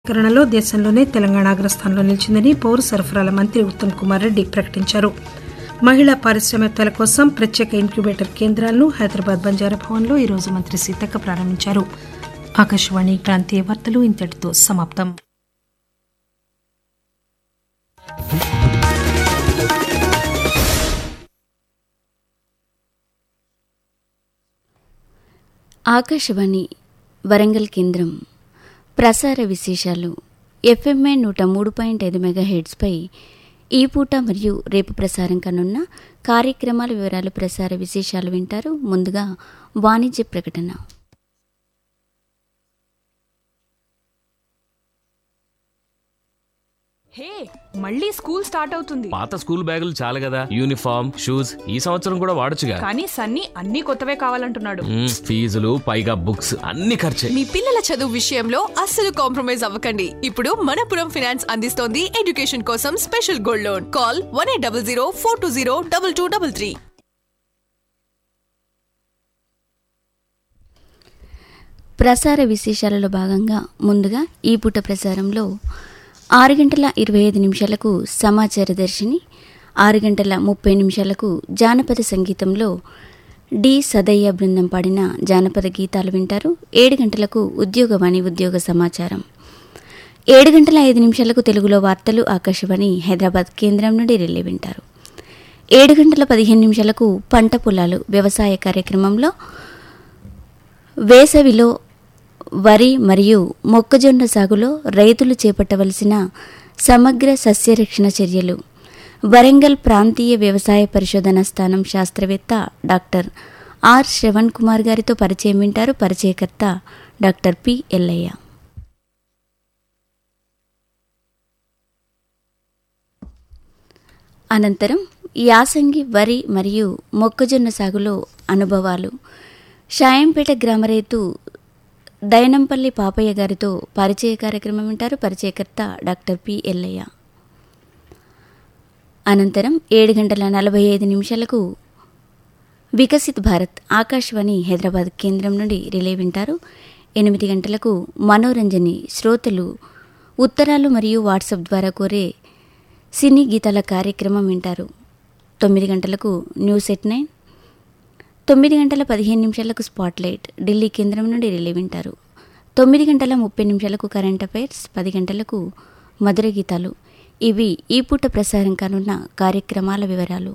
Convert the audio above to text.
సేకరణలో దేశంలోనే తెలంగాణ అగ్రస్థానంలో నిలిచిందని పౌర సరఫరాల మంత్రి ఉత్తమ్ కుమార్ రెడ్డి ప్రకటించారు మహిళా పారిశ్రామికవేత్తల కోసం ప్రత్యేక ఇంక్యుబేటర్ కేంద్రాలను హైదరాబాద్ బంజారా భవన్లో ఈరోజు మంత్రి సీతక్క ప్రారంభించారు ఆకాశవాణి ప్రాంతీయ వార్తలు ఇంతటితో సమాప్తం ఆకాశవాణి వరంగల్ కేంద్రం ప్రసార విశేషాలు ఎఫ్ఎంఐ నూట మూడు పాయింట్ ఐదు మెగాహెడ్స్పై ఈ పూట మరియు రేపు ప్రసారం కానున్న కార్యక్రమాల వివరాలు ప్రసార విశేషాలు వింటారు ముందుగా వాణిజ్య ప్రకటన హే మళ్ళీ స్కూల్ స్టార్ట్ అవుతుంది పాత స్కూల్ బ్యాగులు చాలు కదా యూనిఫామ్ షూస్ ఈ సంవత్సరం కూడా వాడొచ్చుగా కానీ సన్నీ అన్ని కొత్తవే కావాలంటున్నాడు మ్మ్, ఫీజులు పైగా బుక్స్ అన్ని ఖర్చే మీ పిల్లల చదువు విషయంలో అస్సలు కాంప్రమైజ్ అవ్వకండి ఇప్పుడు మనపురం ఫైనాన్స్ అందిస్తోంది ఎడ్యుకేషన్ కోసం special gold loan call one eight double zero four two zero double two double three ప్రసార విశేషాలలో భాగంగా ముందుగా ఈ పూట ప్రసారంలో ఆరు గంటల ఇరవై ఐదు నిమిషాలకు సమాచార దర్శిని ఆరు గంటల ముప్పై నిమిషాలకు జానపద సంగీతంలో డి సదయ్య బృందం పాడిన జానపద గీతాలు వింటారు ఏడు గంటలకు ఉద్యోగవాణి ఉద్యోగ సమాచారం ఏడు గంటల ఐదు నిమిషాలకు తెలుగులో వార్తలు ఆకాశవాణి హైదరాబాద్ కేంద్రం నుండి రిలే వింటారు ఏడు గంటల పదిహేను నిమిషాలకు పంట పొలాలు వ్యవసాయ కార్యక్రమంలో వేసవిలో వరి మరియు మొక్కజొన్న సాగులో రైతులు చేపట్టవలసిన సమగ్ర సస్యరక్షణ చర్యలు వరంగల్ ప్రాంతీయ వ్యవసాయ పరిశోధన స్థానం శాస్త్రవేత్త డాక్టర్ ఆర్ శ్రవణ్ కుమార్ గారితో పరిచయం వింటారు పరిచయకర్త డాక్టర్ పి ఎల్లయ్య అనంతరం యాసంగి వరి మరియు మొక్కజొన్న సాగులో అనుభవాలు షాయంపేట గ్రామ రైతు దయనంపల్లి పాపయ్య గారితో పరిచయ కార్యక్రమం వింటారు పరిచయకర్త డాక్టర్ పి ఎల్లయ్య అనంతరం ఏడు గంటల నలభై ఐదు నిమిషాలకు వికసిత్ భారత్ ఆకాశవాణి హైదరాబాద్ కేంద్రం నుండి రిలే వింటారు ఎనిమిది గంటలకు మనోరంజని శ్రోతలు ఉత్తరాలు మరియు వాట్సాప్ ద్వారా కోరే సినీ గీతాల కార్యక్రమం వింటారు తొమ్మిది గంటలకు న్యూస్ ఎట్ నైన్ తొమ్మిది గంటల పదిహేను నిమిషాలకు స్పాట్లైట్ ఢిల్లీ కేంద్రం నుండి రిలే వింటారు తొమ్మిది గంటల ముప్పై నిమిషాలకు కరెంట్ అఫైర్స్ పది గంటలకు మధుర గీతాలు ఇవి ఈ పూట ప్రసారం కానున్న కార్యక్రమాల వివరాలు